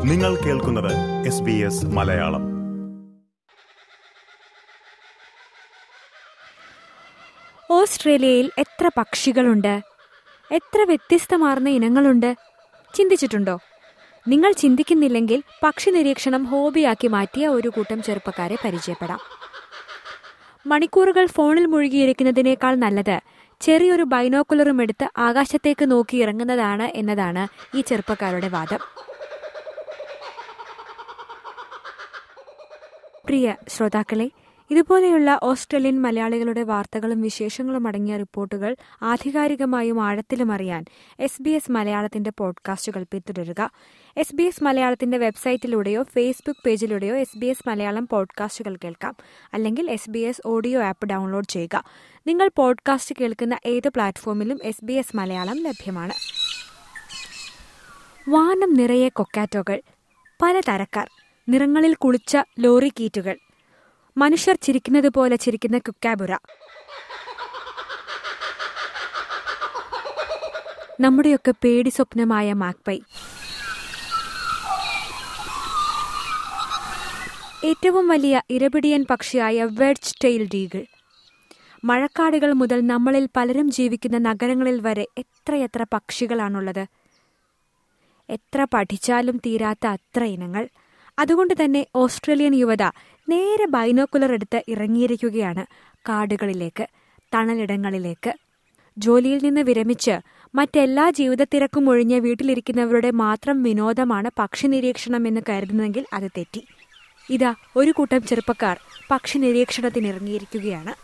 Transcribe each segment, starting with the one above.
നിങ്ങൾ കേൾക്കുന്നത് S B S Malayalam ഓസ്ട്രേലിയയിൽ എത്ര പക്ഷികളുണ്ട് എത്ര വ്യത്യസ്തമാർന്ന ഇനങ്ങളുണ്ട് ചിന്തിച്ചിട്ടുണ്ടോ നിങ്ങൾ ചിന്തിക്കുന്നില്ലെങ്കിൽ പക്ഷി നിരീക്ഷണം ഹോബിയാക്കി മാറ്റിയ ഒരു കൂട്ടം ചെറുപ്പക്കാരെ പരിചയപ്പെടാം മണിക്കൂറുകൾ ഫോണിൽ മുഴുകിയിരിക്കുന്നതിനേക്കാൾ നല്ലത് ചെറിയൊരു ബൈനോക്കുലറും എടുത്ത് ആകാശത്തേക്ക് നോക്കി ഇറങ്ങുന്നതാണ് എന്നതാണ് ഈ ചെറുപ്പക്കാരുടെ വാദം പ്രിയ ശ്രോതാക്കളെ ഇതുപോലെയുള്ള ഓസ്ട്രേലിയൻ മലയാളികളുടെ വാർത്തകളും വിശേഷങ്ങളും അടങ്ങിയ റിപ്പോർട്ടുകൾ ആധികാരികമായും ആഴത്തിലും അറിയാൻ എസ് ബി എസ് മലയാളത്തിന്റെ പോഡ്കാസ്റ്റുകൾ പിന്തുടരുക എസ് ബി എസ് മലയാളത്തിന്റെ വെബ്സൈറ്റിലൂടെയോ ഫേസ്ബുക്ക് പേജിലൂടെയോ എസ് ബി എസ് മലയാളം പോഡ്കാസ്റ്റുകൾ കേൾക്കാം അല്ലെങ്കിൽ S B S audio app download ചെയ്യുക നിങ്ങൾ പോഡ്കാസ്റ്റ് കേൾക്കുന്ന ഏത് പ്ലാറ്റ്ഫോമിലും എസ് ബി എസ് മലയാളം ലഭ്യമാണ് വാനം നിറയെ കൊക്കാറ്റോകൾ പലതരക്കാർ നിറങ്ങളിൽ കുളിച്ച ലോറി കീറ്റുകൾ മനുഷ്യർ ചിരിക്കുന്നത് പോലെ ചിരിക്കുന്ന കുക്കാബുറ നമ്മുടെയൊക്കെ പേടി സ്വപ്നമായ മാക്പൈ ഏറ്റവും വലിയ ഇരപിടിയൻ പക്ഷിയായ വെഡ്ജ് ടെയിൽ ഡീഗിൾ മഴക്കാടുകൾ മുതൽ നമ്മളിൽ പലരും ജീവിക്കുന്ന നഗരങ്ങളിൽ വരെ എത്രയെത്ര പക്ഷികളാണുള്ളത് എത്ര പഠിച്ചാലും തീരാത്ത അത്ര ഇനങ്ങൾ അതുകൊണ്ട് തന്നെ ഓസ്ട്രേലിയൻ യുവത നേരെ ബൈനോക്കുലർ എടുത്ത് ഇറങ്ങിയിരിക്കുകയാണ് കാടുകളിലേക്ക് തണലിടങ്ങളിലേക്ക് ജോലിയിൽ നിന്ന് വിരമിച്ച് മറ്റെല്ലാ ജീവിതത്തിരക്കും ഒഴിഞ്ഞ് വീട്ടിലിരിക്കുന്നവരുടെ മാത്രം വിനോദമാണ് പക്ഷി നിരീക്ഷണം എന്ന് കരുതുന്നെങ്കിൽ അത് തെറ്റി ഇതാ ഒരു കൂട്ടം ചെറുപ്പക്കാർ പക്ഷി നിരീക്ഷണത്തിന് ഇറങ്ങിയിരിക്കുകയാണ്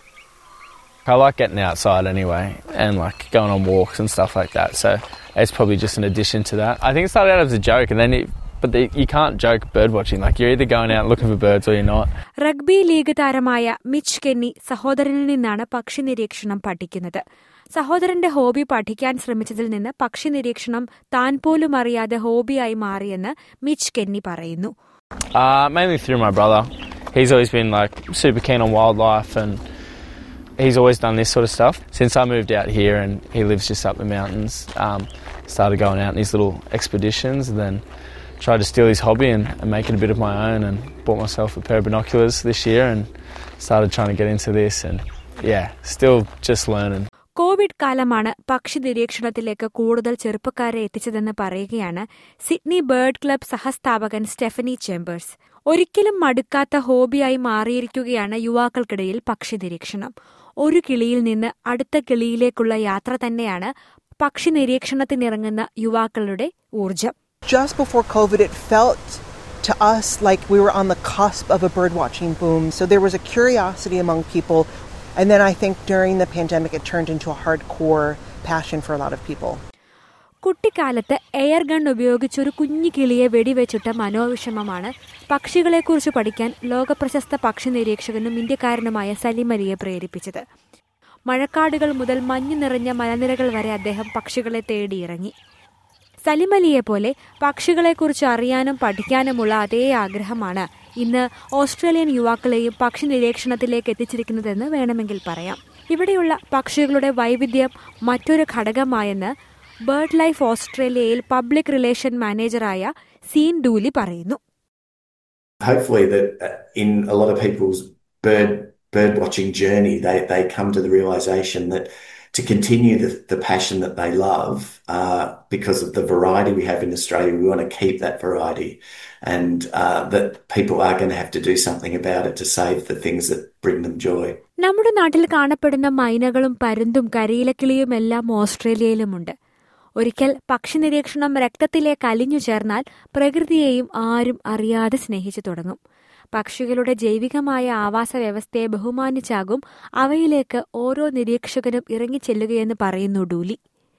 I like getting outside anyway and like going on walks and stuff like that. So it's probably just an addition to that. I think it started out as a joke and then it, but the, you can't joke bird watching. Like you're either going out looking for birds or you're not. Rugby league താരമായ Mitch Kenny സഹോദരനിൽ നിന്നാണ് പക്ഷി നിരീക്ഷണം പഠിക്കുന്നത് സഹോദരന്റെ hobby പഠിക്കാൻ ശ്രമിച്ചതിൽ നിന്ന് പക്ഷി നിരീക്ഷണം താൻ പോലും അറിയാതെ ഹോബിയായി മാറിയെന്ന് മിച്ച് കെന്നി പറയുന്നു Uh, mainly through my brother. He's always been like super keen on wildlife and he's always done this sort of stuff. Since I moved out here and he lives just up the mountains, um, started going out on these little expeditions and then tried to steal his hobby and, and make it a bit of my own and bought myself a pair of binoculars this year and started trying to get into this and yeah, still just learning. Covid കാലമാണ് പക്ഷി നിരീക്ഷണത്തിലേക്ക് കൂടുതൽ ചെറുപ്പക്കാരെ എത്തിച്ചതെന്ന് പറയുകയാണ് Sydney bird club സഹസ്ഥാപകൻ Stephanie Chambers ഒരിക്കലും മടുക്കാത്ത ഹോബിയായി മാറിയിരിക്കുകയാണ് യുവാക്കൾക്കിടയിൽ പക്ഷി നിരീക്ഷണം ഒരു കിളിയിൽ നിന്ന് അടുത്ത കിളിയിലേക്കുള്ള യാത്ര തന്നെയാണ് പക്ഷി നിരീക്ഷണത്തിനിറങ്ങുന്ന യുവാക്കളുടെ ഊർജം Just before COVID, it felt to us like we were on the cusp of a bird watching boom. So there was a curiosity among people. And then I think during the pandemic, it turned into a hardcore passion for a lot of people. കുട്ടിക്കാലത്ത് air gun ഉപയോഗിച്ചൊരു കുഞ്ഞു കിളിയെ വെടിവെച്ചിട്ട മനോവിഷമമാണ് പക്ഷികളെക്കുറിച്ച് പഠിക്കാൻ ലോകപ്രശസ്ത പക്ഷി നിരീക്ഷകനും ഇന്ത്യക്കാരനുമായ സലിം അലിയെ പ്രേരിപ്പിച്ചത് മഴക്കാടുകൾ മുതൽ മഞ്ഞു നിറഞ്ഞ മലനിരകൾ വരെ അദ്ദേഹം പക്ഷികളെ തേടിയിറങ്ങി സലിം അലിയെ പോലെ പക്ഷികളെക്കുറിച്ച് അറിയാനും പഠിക്കാനുമുള്ള അതേ ആഗ്രഹമാണ് ഇന്ന് ഓസ്ട്രേലിയൻ യുവാക്കളെയും പക്ഷി നിരീക്ഷണത്തിലേക്ക് എത്തിച്ചിരിക്കുന്നതെന്ന് വേണമെങ്കിൽ പറയാം ഇവിടെയുള്ള പക്ഷികളുടെ വൈവിധ്യം മറ്റൊരു ഘടകമായെന്ന് ബേർഡ് ലൈഫ് ഓസ്ട്രേലിയയിൽ പബ്ലിക് റിലേഷൻ മാനേജറായ സീൻ ഡൂലി പറയുന്നു hopefully that uh, in a lot of people's bird bird watching journey they they come to the realization that to continue the, the passion that they love uh, because of the variety we have in Australia we want to keep that variety and uh, that people are going to have to do something about it to save the things that bring them joy നമ്മുടെ നാട്ടിൽ കാണപ്പെടുന്ന മൈനകളും പരുന്തും കരിയിലക്കിളിയും എല്ലാം ഓസ്ട്രേലിയയിലുമുണ്ട് ഒരിക്കൽ പക്ഷി നിരീക്ഷണം രക്തത്തിലേക്ക് അലിഞ്ഞു ചേർന്നാൽ പ്രകൃതിയെയും ആരും അറിയാതെ സ്നേഹിച്ചു തുടങ്ങും പക്ഷികളുടെ ജൈവികമായ ആവാസ വ്യവസ്ഥയെ ബഹുമാനിച്ചാകും അവയിലേക്ക് ഓരോ നിരീക്ഷകനും ഇറങ്ങിച്ചെല്ലുകയെന്ന് പറയുന്നു Dooley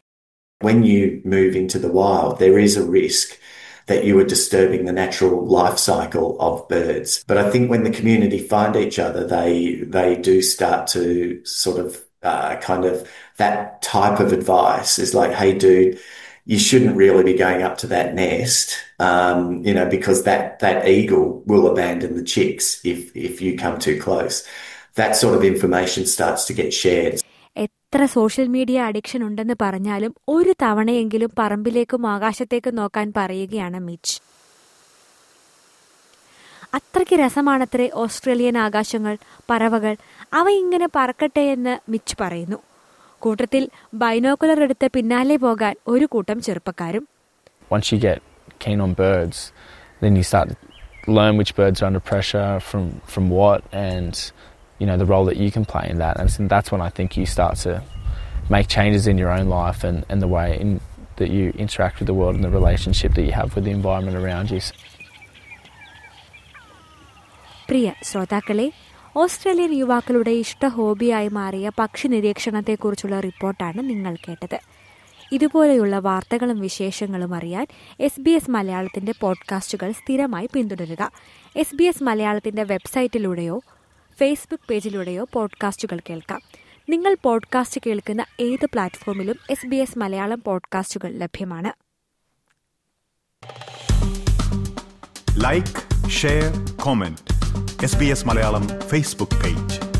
when you move into the wild there is a risk that you are disturbing the natural life cycle of birds. But I think when the community find each other, they they do start to sort of uh, kind of that type of advice is like, hey, dude, you shouldn't really be going up to that nest, um, you know, because that that eagle will abandon the chicks if if you come too close. That sort of information starts to get shared. എത്ര social media addiction ഉണ്ടെന്ന് പറഞ്ഞാലും ഒരു തവണയെങ്കിലും പറമ്പിലേക്കും ആകാശത്തേക്കും നോക്കാൻ പറയുകയാണ് മിച്ച് അത്രയ്ക്ക് രസമാണത്രേ Australian ആകാശങ്ങൾ പറവകൾ അവ ഇങ്ങനെ പറക്കട്ടെ എന്ന് മിച്ച് പറയുന്നു കൂട്ടത്തിൽ ബൈനോക്കുലർ എടുത്ത് പിന്നാലെ പോകാൻ ഒരു കൂട്ടം ചെറുപ്പക്കാരും Once you get keen on birds, then you start to learn which birds are under pressure from, from what and you know the role that you can play in that. And that's when I think you start to make changes in your own life and, and the way in, that you interact with the world and the relationship that you have with the environment around you. പ്രിയ ശ്രോതാക്കളെ Australian യുവാക്കളുടെ ഇഷ്ട ഹോബിയായി മാറിയ പക്ഷി നിരീക്ഷണത്തെക്കുറിച്ചുള്ള റിപ്പോർട്ടാണ് നിങ്ങൾ കേട്ടത് ഇതുപോലെയുള്ള വാർത്തകളും വിശേഷങ്ങളും അറിയാൻ എസ് ബി എസ് മലയാളത്തിന്റെ പോഡ്കാസ്റ്റുകൾ സ്ഥിരമായി പിന്തുടരുക എസ് ബി എസ് മലയാളത്തിന്റെ വെബ്സൈറ്റിലൂടെയോ ഫേസ്ബുക്ക് പേജിലൂടെയോ പോഡ്കാസ്റ്റുകൾ കേൾക്കാം നിങ്ങൾ പോഡ്കാസ്റ്റ് കേൾക്കുന്ന ഏത് പ്ലാറ്റ്ഫോമിലും എസ് ബി എസ് മലയാളം പോഡ്കാസ്റ്റുകൾ ലഭ്യമാണ് like share comment S B S Malayalam Facebook page